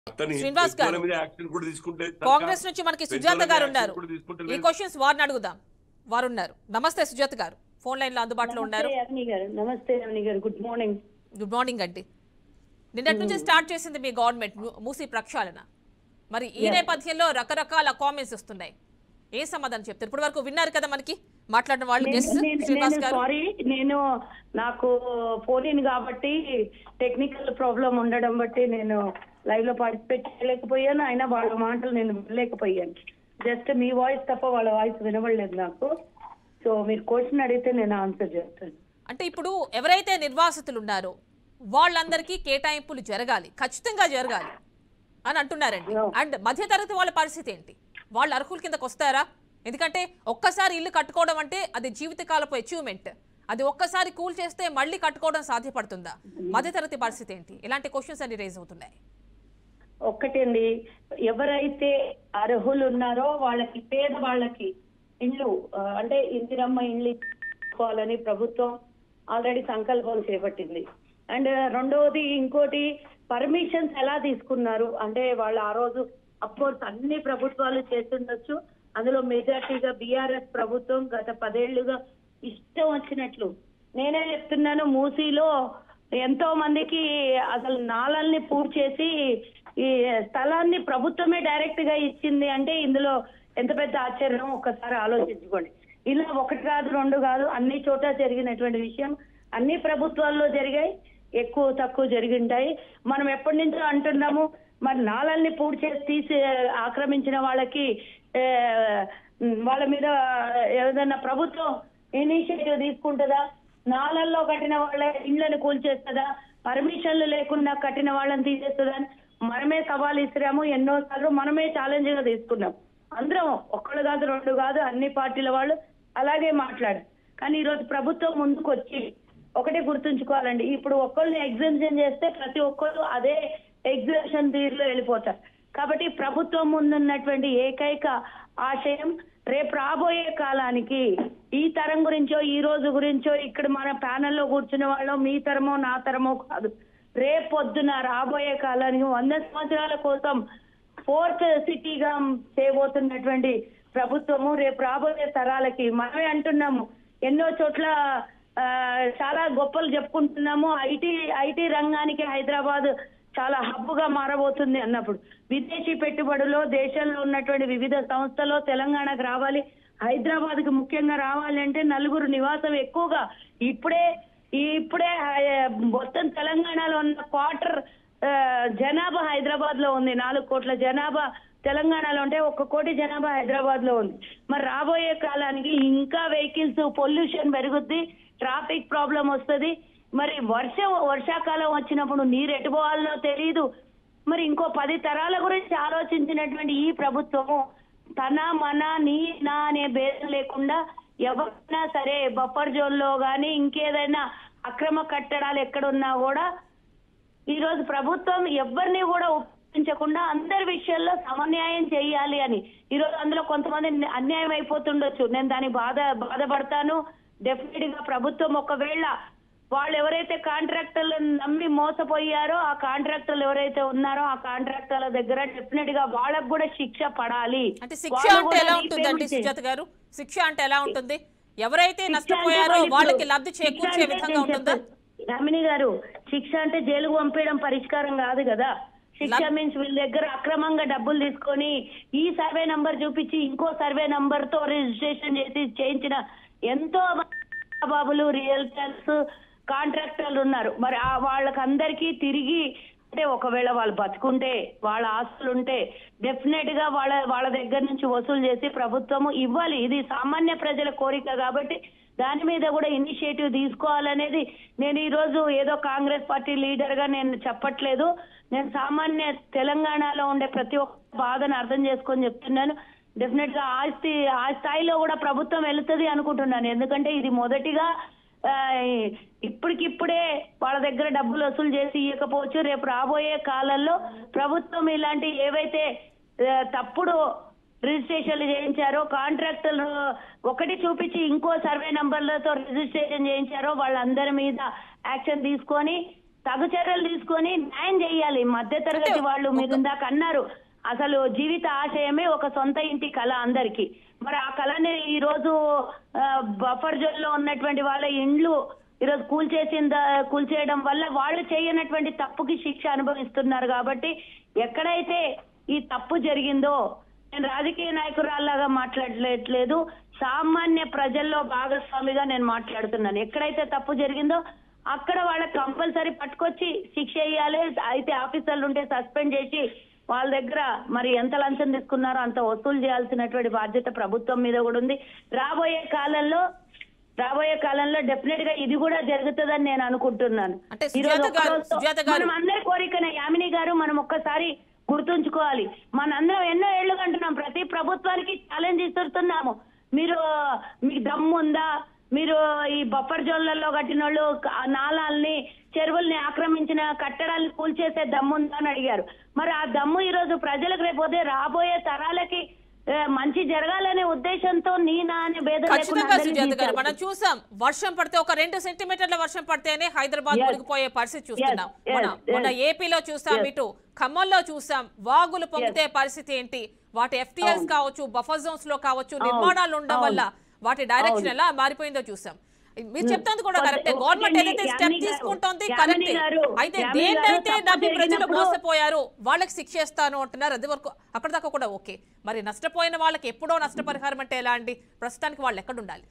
అతని శ్రీనివాస్ గారు. పెద్దల మీద యాక్షన్ కూడా తీసుకుంటే తప్ప కాంగ్రెస్ నుంచి మనకి పెద్దల సుజాత మీద గారు యాక్షన్ ఉన్నారు కూడా తీసుకుంటే ఈ లేదు. క్వశ్చన్స్ వారిని అడుగుదాం వారు ఉన్నారు నమస్తే సుజాత గారు ఫోన్ లైన్ లో అందుబాటులో ఉన్నారు నమస్తే అవని గారు నమస్తే అవని గారు గుడ్ మార్నింగ్ గుడ్ మార్నింగ్ అండి నిన్నటి నుంచి స్టార్ట్ చేసింది మీ గవర్నమెంట్ మూ- మూసీ ప్రక్షాళన మరి ఈ నేపథ్యంలో రకరకాల కామెంట్స్ వస్తున్నాయి ఏ సమాధానం చెప్తారు ఇప్పటి వరకు విన్నారు కదా మనకి మాట్లాడిన వాళ్ళు గెస్ట్ శ్రీనివాస్ గారు సారీ నేను నాకు ఫోన్ ఇన్ కాబట్టి టెక్నికల్ ప్రాబ్లం ఉండడం బట్టి నేను లైవ్ లో పార్టిసిపేట్ చేయలేకపోయాను అయినా వాళ్ళ మాటలు నేను వినలేకపోయాను జస్ట్ మీ వాయిస్ తప్ప వాళ్ళ వాయిస్ వినబడలేదు నాకు సో మీరు క్వశ్చన్ అడిగితే నేను ఆన్సర్ చేస్తాను అంటే ఇప్పుడు ఎవరైతే నిర్వాసితులు ఉన్నారో వాళ్ళందరికీ కేటాయింపులు జరగాలి ఖచ్చితంగా జరగాలి అని అంటున్నారండి Yeah. అండ్ మధ్యతరగతి వాళ్ళ పరిస్థితి ఏంటి వాళ్ళు అర్హుల కిందకు వస్తారా ఎందుకంటే ఒక్కసారి ఇల్లు కట్టుకోవడం అంటే అది జీవితకాలపు అచీవ్మెంట్ అది ఒక్కసారి కూల్ చేస్తే మళ్ళీ కట్టుకోవడం సాధ్యపడుతుందా మధ్యతరగతి పరిస్థితి ఏంటి ఇలాంటి క్వశ్చన్స్ అన్ని రేజ్ అవుతున్నాయి ఒక్కటండి ఎవరైతే అర్హులు ఉన్నారో వాళ్ళకి పేద వాళ్ళకి ఇండ్లు ఆ, అంటే ఇందిరమ్మ ఇండ్లు ఇచ్చుకోవాలని ప్రభుత్వం ఆల్రెడీ సంకల్పం చేపట్టింది అండ్ రెండవది ఇంకోటి పర్మిషన్స్ ఎలా తీసుకున్నారు అంటే వాళ్ళు ఆ రోజు అఫ్కోర్స్ అన్ని ప్రభుత్వాలు చేస్తుండొచ్చు అందులో మెజార్టీగా బీఆర్ఎస్ ప్రభుత్వం గత పదేళ్లుగా ఇష్టం వచ్చినట్లు నేనే చెప్తున్నాను మూసీలో ఎంతో మందికి అసలు నాళల్ని పూర్తి చేసి ఈ స్థలాన్ని ప్రభుత్వమే డైరెక్ట్ గా ఇచ్చింది అంటే ఇందులో ఎంత పెద్ద ఆశ్చర్యం ఒక్కసారి ఆలోచించుకోండి ఇలా ఒకటి కాదు రెండు కాదు అన్ని చోట జరిగినటువంటి విషయం అన్ని ప్రభుత్వాల్లో జరిగాయి ఎక్కువ తక్కువ జరిగింటాయి మనం ఎప్పటి నుంచో అంటున్నాము మరి నాళల్ని పూర్తి చేసి తీసి ఆక్రమించిన వాళ్ళకి ఏ, వాళ్ళ మీద ఏదైనా ప్రభుత్వం ఇనిషియేటివ్ తీసుకుంటుందా నాలల్లో కట్టిన వాళ్ళ ఇళ్లను కూల్చేస్తుందా పర్మిషన్లు లేకుండా కట్టిన వాళ్ళని తీసేస్తుందా అని మనమే సవాల్ ఇస్తున్నాము ఎన్నో సార్లు మనమే ఛాలెంజ్ గా తీసుకున్నాం అందరం ఒక్కళ్ళు కాదు రెండు కాదు అన్ని పార్టీల వాళ్ళు అలాగే మాట్లాడారు కానీ ఈ రోజు ప్రభుత్వం ముందుకు వచ్చి ఒకటే గుర్తుంచుకోవాలండి ఇప్పుడు ఒక్కళ్ళని ఎగ్జామ్షన్ చేస్తే ప్రతి ఒక్కళ్ళు అదే ఎగ్జామ్షన్ తీరులో వెళ్ళిపోతారు కాబట్టి ప్రభుత్వం ముందున్నటువంటి ఏకైక ఆశయం రేపు రాబోయే కాలానికి ఈ తరం గురించో ఈ రోజు గురించో ఇక్కడ మన ప్యానెల్లో కూర్చున్న వాళ్ళం మీ తరమో నా తరమో కాదు రేపు పొద్దున రాబోయే కాలానికి వంద సంవత్సరాల కోసం ఫోర్త్ సిటీగా చేయబోతున్నటువంటి ప్రభుత్వము రేపు రాబోయే తరాలకి మనమే అంటున్నాము ఎన్నో చోట్ల ఆ, చాలా గొప్పలు చెప్పుకుంటున్నాము ఐటీ ఐటీ రంగానికి హైదరాబాద్ చాలా హబ్ గా మారబోతుంది అన్నప్పుడు విదేశీ పెట్టుబడులు దేశంలో ఉన్నటువంటి వివిధ సంస్థలు తెలంగాణకు రావాలి హైదరాబాద్ కి ముఖ్యంగా రావాలి అంటే నలుగురు నివాసం ఎక్కువగా ఇప్పుడే ఈ ఇప్పుడే ఆ, మొత్తం తెలంగాణలో ఉన్న క్వార్టర్ ఆ, జనాభా హైదరాబాద్ లో ఉంది నాలుగు కోట్ల జనాభా తెలంగాణలో ఉంటే ఒక కోటి జనాభా హైదరాబాద్ లో ఉంది మరి రాబోయే కాలానికి ఇంకా వెహికల్స్ పొల్యూషన్ పెరుగుద్ది ట్రాఫిక్ ప్రాబ్లం వస్తది మరి వర్షం వర్షాకాలం వచ్చినప్పుడు నీరు ఎటు పోవాలో తెలియదు మరి ఇంకో పది తరాల గురించి ఆలోచించినటువంటి ఈ ప్రభుత్వము తన మన నీ నా అనే భేదం లేకుండా ఎవరైనా సరే బఫర్ జోన్ లో గానీ ఇంకేదైనా అక్రమ కట్టడాలు ఎక్కడున్నా కూడా ఈ రోజు ప్రభుత్వం ఎవరిని కూడా ఉపయోగించకుండా అందరి విషయాల్లో సమన్యాయం చేయాలి అని ఈ రోజు అందులో కొంతమంది అన్యాయం అయిపోతుండొచ్చు నేను దాని బాధ బాధపడతాను డెఫినెట్ గా ప్రభుత్వం ఒకవేళ వాళ్ళు ఎవరైతే కాంట్రాక్టర్లను నమ్మి మోసపోయారో ఆ కాంట్రాక్టర్లు ఎవరైతే ఉన్నారో ఆ కాంట్రాక్టర్ల దగ్గర డెఫినెట్ గా వాళ్ళకు కూడా శిక్ష పడాలి అంటే శిక్ష వాళ్ళు అంటే కూడా ఎలా repayment ఉంటుందండి చేయాలి. సుజాత గారు శిక్ష అంటే ఎలా ఉంటుంది ఎవరైతే శిక్ష నష్టపోయారో అంటే ఇప్పుడు వాళ్ళకి లబ్ధి శిక్ష చేకూర్చే అంటే విధంగా నేను ఉంటుందా చెప్పేది. రమణి గారు శిక్ష అంటే జైలుకు పంపించడం పరిష్కారం కాదు కదా శిక్ష లబ్- మీన్స్ వీళ్ళ దగ్గర అక్రమంగా డబ్బులు తీసుకొని ఈ సర్వే నంబర్ చూపించి ఇంకో సర్వే నంబర్ తో రిజిస్ట్రేషన్ చేసి చేయించిన ఎంతో మంది బాబులు రియల్టర్స్ కాంట్రాక్టర్లు ఉన్నారు మరి ఆ వాళ్ళకందరికీ తిరిగి అంటే ఒకవేళ వాళ్ళు బతుకుంటే వాళ్ళ ఆస్తులు ఉంటే డెఫినెట్ గా వాళ్ళ వాళ్ళ దగ్గర నుంచి వసూలు చేసి ప్రభుత్వము ఇవ్వాలి ఇది సామాన్య ప్రజల కోరిక కాబట్టి దాని మీద కూడా ఇనిషియేటివ్ తీసుకోవాలనేది నేను ఈ రోజు ఏదో కాంగ్రెస్ పార్టీ లీడర్ గా నేను చెప్పట్లేదు నేను సామాన్య తెలంగాణలో ఉండే ప్రతి ఒక్క బాధను అర్థం చేసుకొని చెప్తున్నాను డెఫినెట్ గా ఆ స్థి- ఆ స్థాయిలో కూడా ప్రభుత్వం వెళుతుంది అనుకుంటున్నాను ఎందుకంటే ఇది మొదటిగా ఆ, ఇప్పటికిప్పుడే వాళ్ళ దగ్గర డబ్బులు వసూలు చేసి ఇవ్వకపోవచ్చు రేపు రాబోయే కాలంలో ప్రభుత్వం ఇలాంటి ఏవైతే ఆ, తప్పుడు రిజిస్ట్రేషన్లు చేయించారో కాంట్రాక్టర్లు ఒకటి చూపించి ఇంకో సర్వే నంబర్లతో రిజిస్ట్రేషన్ చేయించారో వాళ్ళందరి మీద యాక్షన్ తీసుకొని తగు చర్యలు తీసుకొని న్యాయం చేయాలి మధ్య తరగతి అంటే వాళ్ళు మీరు ఇందాక అన్నారు అసలు జీవిత ఆశయమే ఒక సొంత ఇంటి కళ అందరికి మరి ఆ కళని ఈ రోజు ఆ, బఫర్ జోన్ లో ఉన్నటువంటి వాళ్ళ ఇండ్లు ఈరోజు కూల్చేసిన కూల్చేయడం వల్ల వాళ్ళు చేయనటువంటి తప్పుకి శిక్ష అనుభవిస్తున్నారు కాబట్టి ఎక్కడైతే ఈ తప్పు జరిగిందో నేను రాజకీయ నాయకురాల్లాగా మాట్లాడట్లేదు సామాన్య ప్రజల్లో భాగస్వామిగా నేను మాట్లాడుతున్నాను ఎక్కడైతే తప్పు జరిగిందో అక్కడ వాళ్ళకి కంపల్సరీ పట్టుకొచ్చి శిక్ష వేయాలి అయితే ఆఫీసర్లు ఉంటే సస్పెండ్ చేసి వాళ్ళ దగ్గర మరి ఎంత లంచం తీసుకున్నారో అంత వసూలు చేయాల్సినటువంటి బాధ్యత ప్రభుత్వం మీద కూడా ఉంది రాబోయే కాలంలో రాబోయే కాలంలో డెఫినెట్ గా ఇది కూడా జరుగుతుందని నేను అనుకుంటున్నాను అంటే ఈ రోజు సుజాత గారు- ఒక్కరోజుతో సుజాత గారు- మనం అందరి కోరికనే యామిని గారు మనం ఒక్కసారి గుర్తుంచుకోవాలి మనందరం ఎన్నో ఏళ్ళు కంటున్నాం ప్రతి ప్రభుత్వానికి ఛాలెంజ్ ఇస్తున్నాము మీరు మీకు దమ్ము ఉందా మీరు ఈ బఫర్ జోన్లలో కట్టిన వాళ్ళు క- నాలాల్ని చెరువుల్ని ఆక్రమించిన కట్టడాలను కూల్చేసే దమ్ము ఉందా అని అడిగారు మరి ఆ దమ్ము ఈ రోజు ప్రజలకు రేపోతే రాబోయే తరాలకి ఏ, మంచి జరగాలనే ఉద్దేశంతో నీనా అనే భేదం లేకుండా ఖచ్చితంగా అందరినీ సుజాత గారు మనం తీసుకెళ్తారు. చూసాం వర్షం పడితే ఒక రెండు సెంటీమీటర్ల వర్షం పడితేనే హైదరాబాద్ Yes. మునిగిపోయే పరిస్థితి చూస్తున్నాం yes, మన yes. మొన్న ఏపీలో చూసాం Yes. ఇటు ఖమ్మంలో చూసాం వాగులు పొంగితే పరిస్థితి ఏంటి వాటి ఎఫ్టీఎల్స్ అవును. కావచ్చు బఫర్ జోన్స్ లో కావచ్చు అవును. నిర్మాణాలు ఉండడం అవును. వల్ల వాటి డైరెక్షన్ అవును. ఎలా మారిపోయిందో చూసాం మీరు చెప్తాంది కూడా కొంత- కరెక్టే గవర్నమెంట్ ఒకటి ఏదైతే యామిని స్టెప్ గారు, తీసుకుంటోంది యామిని కరెక్టే గారు, అయితే యామిని గారు దేన్నైతే తప్పు నమ్మి ప్రజలు జరిగినప్పుడు- మోసపోయారు వాళ్ళకి శిక్షేస్తాను అంటున్నారు అది వరకు అక్కడ దాకా కూడా ఓకే మరి నష్టపోయిన వాళ్ళకి ఎప్పుడో నష్టపరిహారం అంటే ఎలా అండి ప్రస్తుతానికి వాళ్ళు ఎక్కడ ఉండాలి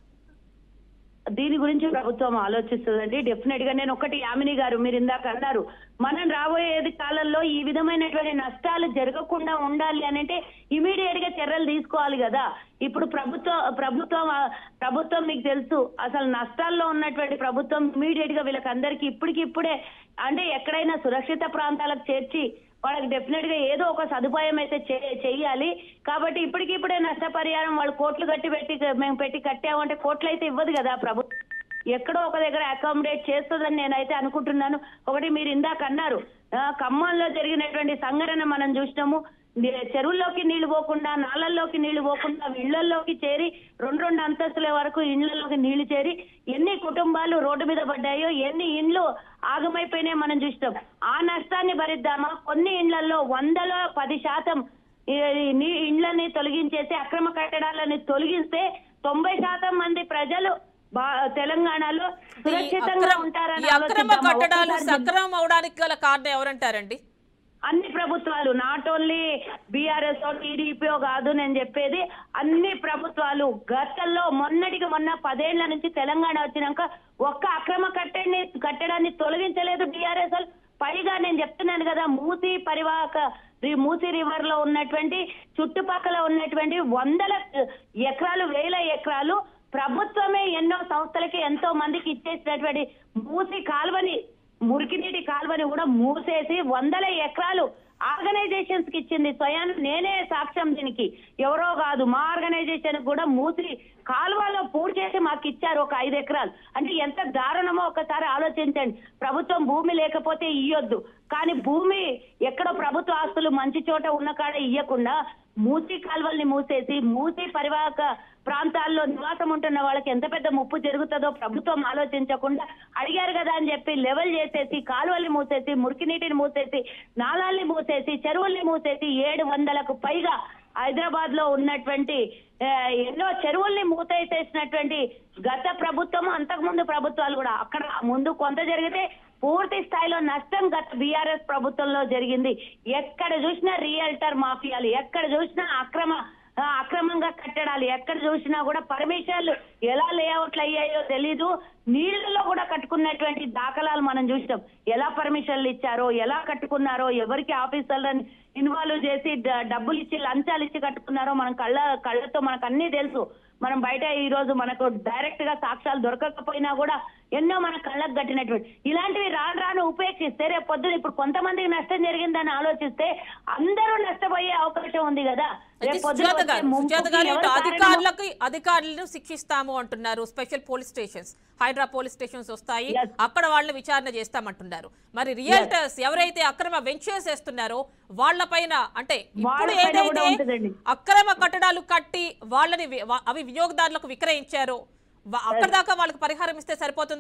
దీని గురించి ప్రభుత్వం ఆలోచిస్తుందండి డెఫినెట్ గా నేను ఒకటి యామిని గారు మీరు ఇందాక అన్నారు మనం రాబోయేది కాలంలో ఈ విధమైనటువంటి నష్టాలు జరగకుండా ఉండాలి అని అంటే ఇమీడియట్ గా చర్యలు తీసుకోవాలి కదా ఇప్పుడు ప్రభుత్వం ప్రభుత్వం ఆ, ప్రభుత్వం మీకు తెలుసు అసలు నష్టాల్లో ఉన్నటువంటి ప్రభుత్వం ఇమీడియట్ గా వీళ్ళకందరికీ ఇప్పటికి ఇప్పుడే అంటే ఎక్కడైనా సురక్షిత ప్రాంతాలకు చేర్చి వాళ్ళకి డెఫినెట్ గా ఏదో ఒక సదుపాయం అయితే చే- చెయ్యాలి కాబట్టి ఇప్పటికిప్పుడే నష్టపరిహారం వాళ్ళు కోట్లు కట్టి పెట్టి మేము పెట్టి కట్టామంటే కోట్లు అయితే ఇవ్వదు కదా ప్రభుత్వం ఎక్కడో ఒక దగ్గర అకామిడేట్ చేస్తుందని నేనైతే అనుకుంటున్నాను ఒకటి మీరు ఇందాక అన్నారు ఆ, ఖమ్మంలో జరిగినటువంటి సంఘటన మనం చూసినాము ని- చెరువుల్లోకి నీళ్లు పోకుండా నాలల్లోకి నీళ్లు పోకుండా ఇళ్లలోకి చేరి రెండు రెండు అంతస్తుల వరకు ఇళ్లలోకి నీళ్లు చేరి ఎన్ని కుటుంబాలు రోడ్డు మీద పడ్డాయో ఎన్ని ఇండ్లు ఆగమైపోయినాయో మనం చూసినాం ఆ నష్టాన్ని భరిద్దామా కొన్ని ఇండ్లలో వందలో పది శాతం ఈ నీ ఇండ్లని తొలగించేసి అక్రమ కట్టడాలని తొలగిస్తే తొంభై శాతం మంది ప్రజలు బా- తెలంగాణలో ఈ సురక్షితంగా అక్రమ- ఉంటారని ఈ అక్రమ ఆలోచిద్దామా? కట్టడాలు ఒక్కసారి సక్రమం అవడానికి గల కారణం ఎవరంటారండి అన్ని ప్రభుత్వాలు నాట్ ఓన్లీ బీఆర్ఎస్ టీడీపీ కాదు నేను చెప్పేది అన్ని ప్రభుత్వాలు గతంలో మొన్నటికి మొన్న పదేళ్ల నుంచి తెలంగాణ వచ్చినాక ఒక్క అక్రమ కట్టడాన్ని కట్టడాన్ని తొలగించలేదు బీఆర్ఎస్ పైగా నేను చెప్తున్నాను కదా మూసి పరివాహక ఈ మూసి రివర్ లో ఉన్నటువంటి చుట్టుపక్కల ఉన్నటువంటి వందల ఎకరాలు వేల ఎకరాలు ప్రభుత్వమే ఎన్నో సంస్థలకి ఎంతో మందికి ఇచ్చేసినటువంటి మూసి కాలువని మురికినీటి కాలువని కూడా మూసేసి వందల ఎకరాలు ఆర్గనైజేషన్స్ కి ఇచ్చింది స్వయాన్ నేనే సాక్ష్యం దీనికి ఎవరో కాదు మా ఆర్గనైజేషన్ కూడా మూసి కాలువలో పూడి చేసి మాకు ఇచ్చారు ఒక ఐదు ఎకరాలు అంటే ఎంత దారుణమో ఒకసారి ఆలోచించండి ప్రభుత్వం భూమి లేకపోతే ఇయ్యొద్దు కానీ భూమి ఎక్కడో ప్రభుత్వ ఆస్తులు మంచి చోట ఉన్న కాడ ఇయ్యకుండా మూసి కాలువల్ని మూసేసి మూసి పరివాహక ప్రాంతాల్లో నివాసం ఉంటున్న వాళ్ళకి ఎంత పెద్ద ముప్పు జరుగుతుందో ప్రభుత్వం ఆలోచించకుండా అడిగారు కదా అని చెప్పి లెవెల్ చేసేసి కాలువల్ని మూసేసి మురికి నీటిని మూసేసి నాలాల్ని మూసేసి చెరువుల్ని మూసేసి ఏడు వందలకు పైగా హైదరాబాద్ లో ఉన్నటువంటి ఆ, ఎన్నో చెరువుల్ని మూతేసేసినటువంటి గత ప్రభుత్వం అంతకుముందు ప్రభుత్వాలు కూడా అక్కడ ముందు కొంత జరిగితే పూర్తి స్థాయిలో నష్టం గత బీఆర్ఎస్ ప్రభుత్వంలో జరిగింది ఎక్కడ చూసినా రియల్టర్ మాఫియాలు ఎక్కడ చూసినా అక్రమ ఆ, అక్రమంగా కట్టడాలు ఎక్కడ చూసినా కూడా పర్మిషన్లు ఎలా లేఅవుట్లు అయ్యాయో తెలీదు నీళ్లలో కూడా కట్టుకున్నటువంటి దాఖలాలు మనం చూసినాం ఎలా పర్మిషన్లు ఇచ్చారో ఎలా కట్టుకున్నారో ఎవరికి ఆఫీసర్లను ఇన్వాల్వ్ చేసి డ- డబ్బులు ఇచ్చి లంచాలు ఇచ్చి కట్టుకున్నారో మనం కళ్ళ కళ్ళతో మనకు అన్ని తెలుసు మనం బయట ఈ రోజు మనకు డైరెక్ట్ గా సాక్ష్యాలు దొరకకపోయినా కూడా ఎన్నో మన కళ్ళకు కట్టినటువంటి ఇలాంటివి రాను రాను ఉపేక్షిస్తే రేపు పొద్దున ఇప్పుడు కొంతమందికి నష్టం జరిగిందని ఆలోచిస్తే అందరూ నష్టపోయే అవకాశం ఉంది కదా అయితే రేపు పొద్దున సుజాత వచ్చే గారు ముంపుకి సుజాత గారు ఇటు ఎవరు కారణమో- అధికారులకు అధికారులను శిక్షిస్తాము అంటున్నారు special police stations Hydraa police stations వస్తాయి Yes. అక్కడ వాళ్ళని విచారణ చేస్తామంటున్నారు మరి రియల్టర్స్ ఎవరైతే అక్రమ వెంచర్స్ వేస్తున్నారో వాళ్ళ పైన అంటే ఇప్పుడు వాళ్ళపైన కూడా ఏదైతే ఉంటుందండి. అక్రమ కట్టడాలు కట్టి వాళ్ళని వి- వా- అవి వినియోగదారులకు విక్రయించారో వా- అక్కడ దాకా వాళ్ళకి పరిహారం ఇస్తే సరిపోతుందా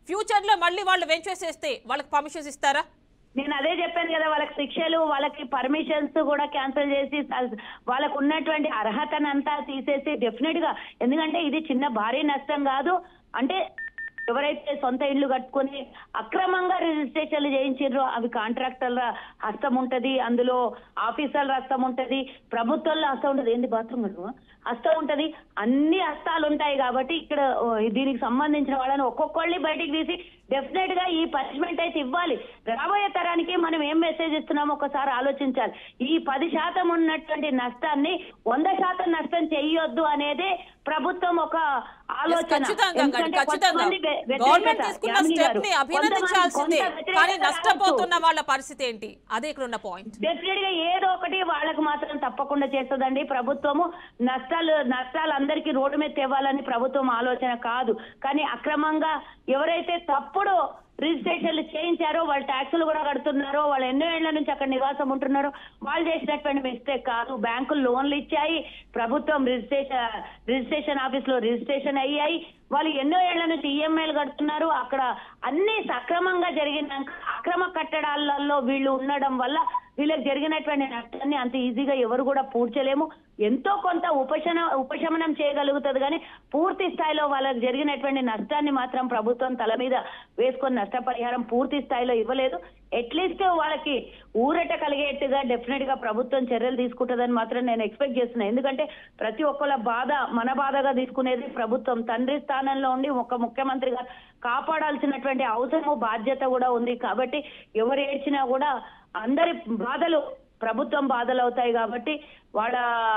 ఫ్యూచర్ లో మళ్ళీ వాళ్ళు వెంచర్స్ చేస్తే వాళ్ళకి పర్మిషన్స్ ఇస్తారా నేను అదే చెప్పాను కదా వాళ్ళకి శిక్షలు వాళ్ళకి పర్మిషన్స్ కూడా క్యాన్సిల్ చేసి స- వాళ్ళకు ఉన్నటువంటి అర్హతనంతా తీసేసి డెఫినెట్ గా ఎందుకంటే ఇది చిన్న భారీ నష్టం కాదు అంటే ఎవరైతే సొంత ఇల్లు కట్టుకొని అక్రమంగా రిజిస్ట్రేషన్లు చేయించారో అవి కాంట్రాక్టర్ల హస్తం ఉంటది అందులో ఆఫీసర్ల హస్తం ఉంటది ప్రభుత్వంలో హస్తం ఉంటది ఏంది బాత్రూమ్ కట్టుకో హస్తం ఉంటది అన్ని హస్తాలు ఉంటాయి కాబట్టి ఇక్కడ ఓ, దీనికి సంబంధించిన వాళ్ళని ఒక్కొక్కళ్ళని బయటికి తీసి డెఫినెట్ గా ఈ పనిష్మెంట్ అయితే ఇవ్వాలి రాబోయే తరానికి మనం ఏం మెసేజ్ ఇస్తున్నామో ఒకసారి ఆలోచించాలి ఈ పది శాతం ఉన్నటువంటి నష్టాన్ని వంద శాతం నష్టం చెయ్యొద్దు అనేది ప్రభుత్వం ఒక ఆలోచన ఖచ్చితంగా ఎందుకంటే ఖచ్చితంగా కొంతమంది వ్య- వ్యతిరేకత, గవర్నమెంట్ తీసుకున్న యామిని స్టెప్ గారు, ని కొంతమంది- అభినందించాల్సిందే కొంత వ్యతిరేకత కానీ రావచ్చు. నష్టపోతున్న వాళ్ళ పరిస్థితి ఏంటి అదే ఇక్కడ ఉన్న పాయింట్ డెఫినెట్ గా ఏదో ఒకటి వాళ్ళకు మాత్రం తప్పకుండా చేస్తుందండి ప్రభుత్వము నష్టాలు నష్టాలు అందరికీ రోడ్డు మీద తేవాలని ప్రభుత్వం ఆలోచన కాదు కానీ అక్రమంగా ఎవరైతే తప్పుడు రిజిస్ట్రేషన్లు చేయించారో వాళ్ళు ట్యాక్సులు కూడా కడుతున్నారో వాళ్ళు ఎన్నో ఏళ్ల నుంచి అక్కడ నివాసం ఉంటున్నారో వాళ్ళు చేసినటువంటి మిస్టేక్ కాదు బ్యాంకులు లోన్లు ఇచ్చాయి ప్రభుత్వం రిజిస్ట్రేషన్ రిజిస్ట్రేషన్ ఆఫీస్ లో రిజిస్ట్రేషన్ అయ్యాయి వాళ్ళు ఎన్నో ఏళ్ల నుంచి ఈఎంఐలు కడుతున్నారు అక్కడ అన్ని సక్రమంగా జరిగినాక అక్రమ కట్టడాలలో వీళ్ళు ఉండడం వల్ల వీళ్ళకి జరిగినటువంటి నష్టాన్ని అంత ఈజీగా ఎవరు కూడా పూడ్చలేము ఎంతో కొంత ఉపశమ ఉపశమనం చేయగలుగుతుంది కానీ పూర్తి స్థాయిలో వాళ్ళకి జరిగినటువంటి నష్టాన్ని మాత్రం ప్రభుత్వం తల మీద వేసుకొని నష్టపరిహారం పూర్తి స్థాయిలో ఇవ్వలేదు అట్లీస్ట్ వాళ్ళకి ఊరట కలిగేట్టుగా డెఫినెట్ గా ప్రభుత్వం చర్యలు తీసుకుంటుందని మాత్రం నేను ఎక్స్పెక్ట్ చేస్తున్నా ఎందుకంటే ప్రతి ఒక్కళ్ళ బాధ మన బాధగా తీసుకునేది ప్రభుత్వం తండ్రి స్థానంలో ఉండి ఒక ముఖ్యమంత్రిగా కాపాడాల్సినటువంటి అవసరము బాధ్యత కూడా ఉంది కాబట్టి ఎవరు ఏడ్చినా కూడా అందరి బాధలు ప్రభుత్వం బాధలు అవుతాయి కాబట్టి వాళ్ళ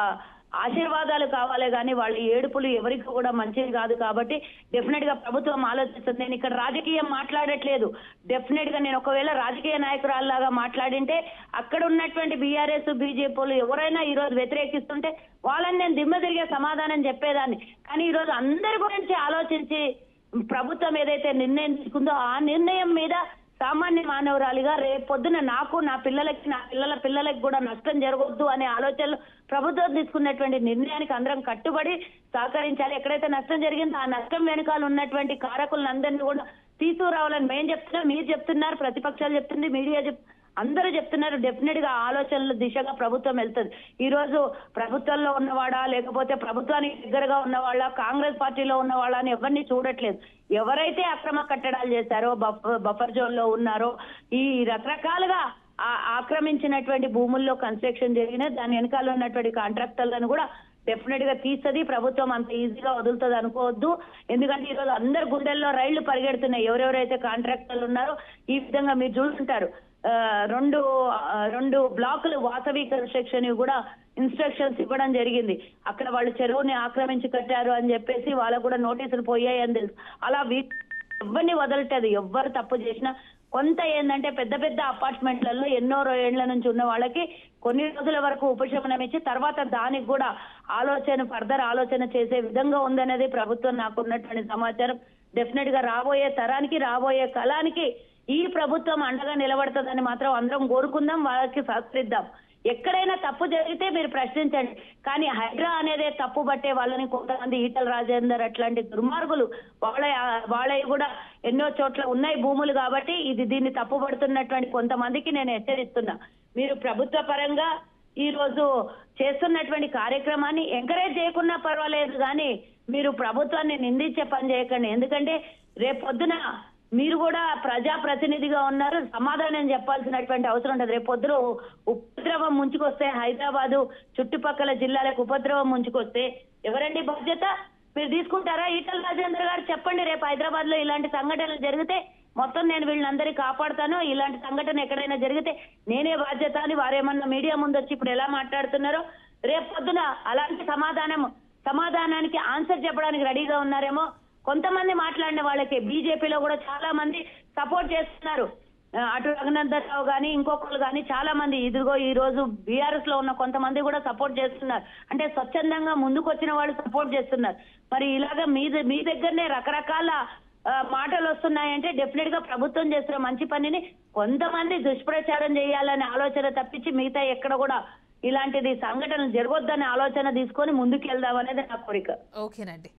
ఆశీర్వాదాలు కావాలి కానీ వాళ్ళ ఏడుపులు ఎవరికి కూడా మంచిది కాదు కాబట్టి డెఫినెట్ గా ప్రభుత్వం ఆలోచిస్తుంది నేను ఇక్కడ రాజకీయం మాట్లాడట్లేదు డెఫినెట్ గా నేను ఒకవేళ రాజకీయ నాయకురాల్లాగా మాట్లాడింటే అక్కడ ఉన్నటువంటి బీఆర్ఎస్ బీజేపీలు ఎవరైనా ఈ రోజు వ్యతిరేకిస్తుంటే వాళ్ళని నేను దిమ్మ తిరిగే సమాధానం చెప్పేదాన్ని కానీ ఈ రోజు అందరి గురించి ఆలోచించి ప్రభుత్వం ఏదైతే నిర్ణయం తీసుకుందో ఆ నిర్ణయం మీద సామాన్య మానవురాలిగా రేపు పొద్దున నాకు నా పిల్లలకి నా పిల్లల పిల్లలకి కూడా నష్టం జరగొద్దు అనే ఆలోచనలు ప్రభుత్వం తీసుకున్నటువంటి నిర్ణయానికి అందరం కట్టుబడి సహకరించాలి ఎక్కడైతే నష్టం జరిగిందో ఆ నష్టం వెనుకాల ఉన్నటువంటి కారకులందరినీ కూడా తీసుకురావాలని మేము చెప్తున్నాం మీరు చెప్తున్నారు ప్రతిపక్షాలు చెప్తుంది మీడియా చెప్ అందరూ చెప్తున్నారు డెఫినెట్ గా ఆలోచనల దిశగా ప్రభుత్వం వెళ్తుంది ఈ రోజు ప్రభుత్వంలో ఉన్నవాడా లేకపోతే ప్రభుత్వానికి దగ్గరగా ఉన్నవాళ్ళ కాంగ్రెస్ పార్టీలో ఉన్నవాళ్ళ అని ఎవరిని చూడట్లేదు ఎవరైతే అక్రమ కట్టడాలు చేశారో బఫ- బఫర్ జోన్ లో ఉన్నారో ఈ రకరకాలుగా ఆ- ఆక్రమించినటువంటి భూముల్లో కన్స్ట్రక్షన్ జరిగిన దాని వెనకాల ఉన్నటువంటి కాంట్రాక్టర్లను కూడా డెఫినెట్ గా తీస్తుంది ప్రభుత్వం అంత ఈజీగా వదులుతుంది అనుకోవద్దు ఎందుకంటే ఈ రోజు అందరు గుండెల్లో రైళ్లు పరిగెడుతున్నాయి ఎవరెవరైతే కాంట్రాక్టర్లు ఉన్నారో ఈ విధంగా మీరు చూస్తుంటారు ఆ, రెండు ఆ, రెండు బ్లాకులు వాసవి కన్స్ట్రక్షన్ కూడా ఇన్స్ట్రక్షన్స్ ఇవ్వడం జరిగింది అక్కడ వాళ్ళు చెరువుని ఆక్రమించి కట్టారు అని చెప్పేసి వాళ్ళకు కూడా నోటీసులు పోయాయి అని తెలుసు అలా వీ ఎవరిని వదలటది ఎవ్వరు తప్పు చేసినా కొంత ఏంటంటే పెద్ద పెద్ద అపార్ట్మెంట్లలో ఎన్నో ఏళ్ల నుంచి ఉన్న వాళ్ళకి కొన్ని రోజుల వరకు ఉపశమనం ఇచ్చి తర్వాత దానికి కూడా ఆలోచన ఫర్దర్ ఆలోచన చేసే విధంగా ఉందనేది ప్రభుత్వం నాకున్నటువంటి సమాచారం డెఫినెట్ గా రాబోయే తరానికి రాబోయే కాలానికి ఈ ప్రభుత్వం అండగా నిలబడుతుందని మాత్రం అందరం కోరుకుందాం వాళ్ళకి సహకరిద్దాం ఎక్కడైనా తప్పు జరిగితే మీరు ప్రశ్నించండి కానీ హైడ్రా అనేదే తప్పు పట్టే వాళ్ళని కొంతమంది ఈటల రాజేందర్ అట్లాంటి దుర్మార్గులు వాళ్ళ వాళ్ళవి కూడా ఎన్నో చోట్ల ఉన్నాయి భూములు కాబట్టి ఇది దీన్ని తప్పు పడుతున్నటువంటి కొంతమందికి నేను హెచ్చరిస్తున్నా మీరు ప్రభుత్వ పరంగా ఈ రోజు చేస్తున్నటువంటి కార్యక్రమాన్ని ఎంకరేజ్ చేయకున్నా పర్వాలేదు కానీ మీరు ప్రభుత్వాన్ని నిందించే పని చేయకండి ఎందుకంటే రేపు పొద్దున మీరు కూడా ప్రజా ప్రతినిధిగా ఉన్నారు సమాధానం చెప్పాల్సినటువంటి అవసరం ఉంటుంది రేపు పొద్దున ఉపద్రవం ముంచుకొస్తే హైదరాబాదు చుట్టుపక్కల జిల్లాలకు ఉపద్రవం ముంచుకొస్తే ఎవరండి బాధ్యత మీరు తీసుకుంటారా ఈటల రాజేంద్ర గారు చెప్పండి రేపు హైదరాబాద్ లో ఇలాంటి సంఘటనలు జరిగితే మొత్తం నేను వీళ్ళందరినీ కాపాడుతాను ఇలాంటి సంఘటన ఎక్కడైనా జరిగితే నేనే బాధ్యత అని వారేమన్నా మీడియా ముందు వచ్చి ఇప్పుడు ఎలా మాట్లాడుతున్నారో రేపు పొద్దున అలాంటి సమాధానం సమాధానానికి ఆన్సర్ చెప్పడానికి రెడీగా ఉన్నారేమో కొంతమంది మాట్లాడిన వాళ్ళకి బీజేపీలో కూడా చాలా మంది సపోర్ట్ చేస్తున్నారు ఆ, అటు రఘునందన్ రావు గానీ ఇంకొకరు గానీ చాలా మంది ఇదిగో ఈ రోజు బీఆర్ఎస్ లో ఉన్న కొంతమంది కూడా సపోర్ట్ చేస్తున్నారు అంటే స్వచ్ఛందంగా ముందుకు వచ్చిన వాళ్ళు సపోర్ట్ చేస్తున్నారు మరి ఇలాగా మీ ద- మీ దగ్గరనే రకరకాల ఆ, మాటలు వస్తున్నాయంటే డెఫినెట్ గా ప్రభుత్వం చేస్తున్న మంచి పనిని కొంతమంది దుష్ప్రచారం చేయాలనే ఆలోచన తప్పించి మిగతా ఎక్కడ కూడా ఇలాంటిది సంఘటనలు జరగొద్దనే ఆలోచన తీసుకొని ముందుకు వెళ్దాం అనేది నా కోరిక ఓకేనండి